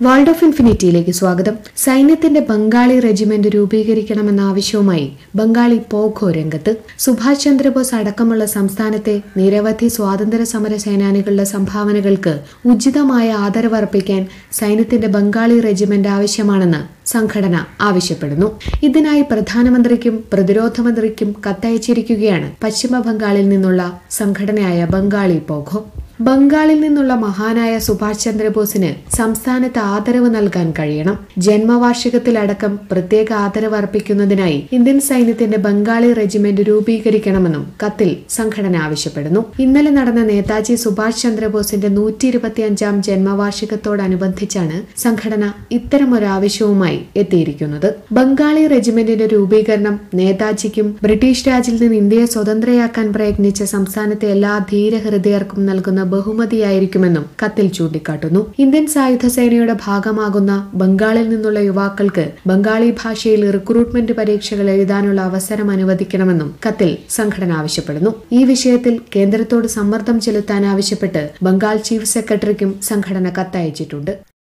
world of ഇൻഫിനിറ്റിയിലേക്ക് സ്വാഗതം സൈന്യത്തിന്റെ ബംഗാളി റെജിമെന്റ് രൂപീകരിക്കണമെന്ന ആവശ്യവുമായി ബംഗാളി പോഖോ രംഗത്ത് സുഭാഷ് ചന്ദ്രബോസ് അടക്കമുള്ള സംസ്ഥാനത്തെ നിരവധി സ്വാതന്ത്ര്യ സമര സേനാനികളുടെ സംഭാവനകൾക്ക് ഉചിതമായ ആദരവർപ്പിക്കാൻ സൈന്യത്തിന്റെ ബംഗാളി റെജിമെന്റ് ആവശ്യമാണെന്ന് സംഘടന ആവശ്യപ്പെടുന്നു ഇതിനായി പ്രധാനമന്ത്രിക്കും പ്രതിരോധ മന്ത്രിക്കും കത്തയച്ചിരിക്കുകയാണ് പശ്ചിമ ബംഗാളിൽ നിന്നുള്ള സംഘടനയായ ബംഗാളി പോഖോ ബംഗാളിൽ നിന്നുള്ള മഹാനായ സുഭാഷ് ചന്ദ്രബോസിന് സംസ്ഥാനത്ത് ആദരവ് നൽകാൻ കഴിയണം ജന്മവാർഷികത്തിലടക്കം പ്രത്യേക ആദരവ് അർപ്പിക്കുന്നതിനായി ഇന്ത്യൻ സൈന്യത്തിന്റെ ബംഗാളി റെജിമെന്റ് രൂപീകരിക്കണമെന്നും കത്തിൽ സംഘടന ആവശ്യപ്പെടുന്നു ഇന്നലെ നടന്ന നേതാജി സുഭാഷ് ചന്ദ്രബോസിന്റെ നൂറ്റി ഇരുപത്തിയഞ്ചാം ജന്മവാർഷികത്തോടനുബന്ധിച്ചാണ് സംഘടന ഇത്തരമൊരു ആവശ്യവുമായി എത്തിയിരിക്കുന്നത് ബംഗാളി റെജിമെന്റിന്റെ രൂപീകരണം നേതാജിക്കും ബ്രിട്ടീഷ് രാജിൽ നിന്ന് ഇന്ത്യയെ സ്വതന്ത്രയാക്കാൻ പ്രയത്നിച്ച സംസ്ഥാനത്തെ എല്ലാ ധീരഹൃദയർക്കും നൽകുന്ന ബഹുമതിയായിരിക്കുമെന്നും കത്തിൽ ചൂണ്ടിക്കാട്ടുന്നു ഇന്ത്യൻ സായുധ സേനയുടെ ഭാഗമാകുന്ന ബംഗാളിൽ നിന്നുള്ള യുവാക്കൾക്ക് ബംഗാളി ഭാഷയിൽ റിക്രൂട്ട്മെന്റ് പരീക്ഷകൾ എഴുതാനുള്ള അവസരം അനുവദിക്കണമെന്നും കത്തിൽ സംഘടന ആവശ്യപ്പെടുന്നു ഈ വിഷയത്തിൽ കേന്ദ്രത്തോട് സമ്മർദ്ദം ചെലുത്താൻ ആവശ്യപ്പെട്ട് ബംഗാൾ ചീഫ് സെക്രട്ടറിക്കും സംഘടന കത്തയച്ചിട്ടുണ്ട്